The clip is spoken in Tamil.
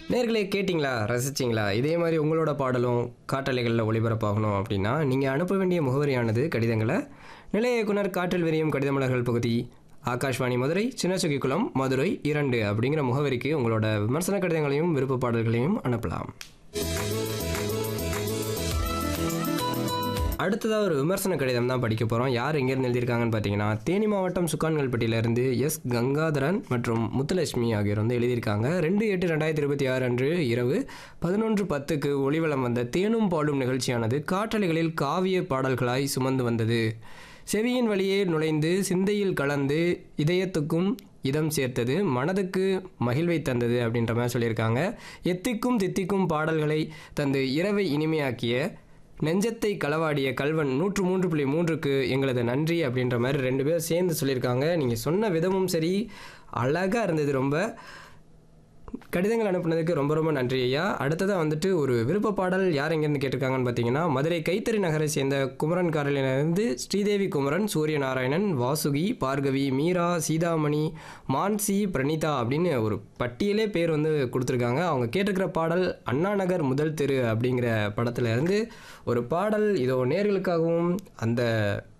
நேர்களே கேட்டிங்களா ரசிச்சிங்களா இதே மாதிரி உங்களோட பாடலும் காற்றலைகளில் ஒளிபரப்பாகணும் அப்படின்னா நீங்கள் அனுப்ப வேண்டிய முகவரியானது கடிதங்களை நிலைய இயக்குனர் காற்றில் விரியும் கடிதமலர்கள் பகுதி ஆகாஷ்வாணி மதுரை சின்னசுகிக்குளம் மதுரை இரண்டு அப்படிங்கிற முகவரிக்கு உங்களோட விமர்சன கடிதங்களையும் விருப்ப பாடல்களையும் அனுப்பலாம் அடுத்ததாக ஒரு விமர்சன கடிதம் தான் படிக்க போகிறோம் யார் எங்கேருந்து எழுதியிருக்காங்கன்னு பார்த்தீங்கன்னா தேனி மாவட்டம் சுக்கான்கல்பட்டியிலிருந்து எஸ் கங்காதரன் மற்றும் முத்துலட்சுமி ஆகியோர் வந்து எழுதியிருக்காங்க ரெண்டு எட்டு ரெண்டாயிரத்தி இருபத்தி ஆறு அன்று இரவு பதினொன்று பத்துக்கு ஒளிவலம் வந்த தேனும் பாடும் நிகழ்ச்சியானது காற்றலைகளில் காவிய பாடல்களாய் சுமந்து வந்தது செவியின் வழியே நுழைந்து சிந்தையில் கலந்து இதயத்துக்கும் இதம் சேர்த்தது மனதுக்கு மகிழ்வை தந்தது அப்படின்ற மாதிரி சொல்லியிருக்காங்க எத்திக்கும் தித்திக்கும் பாடல்களை தந்து இரவை இனிமையாக்கிய நெஞ்சத்தை களவாடிய கல்வன் நூற்று மூன்று புள்ளி மூன்றுக்கு எங்களது நன்றி அப்படின்ற மாதிரி ரெண்டு பேர் சேர்ந்து சொல்லியிருக்காங்க நீங்கள் சொன்ன விதமும் சரி அழகாக இருந்தது ரொம்ப கடிதங்கள் அனுப்புனதுக்கு ரொம்ப ரொம்ப நன்றி ஐயா அடுத்ததாக வந்துட்டு ஒரு விருப்ப பாடல் யார் எங்கேருந்து கேட்டிருக்காங்கன்னு பார்த்தீங்கன்னா மதுரை கைத்தறி நகரை சேர்ந்த குமரன் காரலிலிருந்து ஸ்ரீதேவி குமரன் சூரியநாராயணன் வாசுகி பார்கவி மீரா சீதாமணி மான்சி பிரணீதா அப்படின்னு ஒரு பட்டியலே பேர் வந்து கொடுத்துருக்காங்க அவங்க கேட்டிருக்கிற பாடல் அண்ணா நகர் முதல் தெரு அப்படிங்கிற படத்துல இருந்து ஒரு பாடல் இதோ நேர்களுக்காகவும் அந்த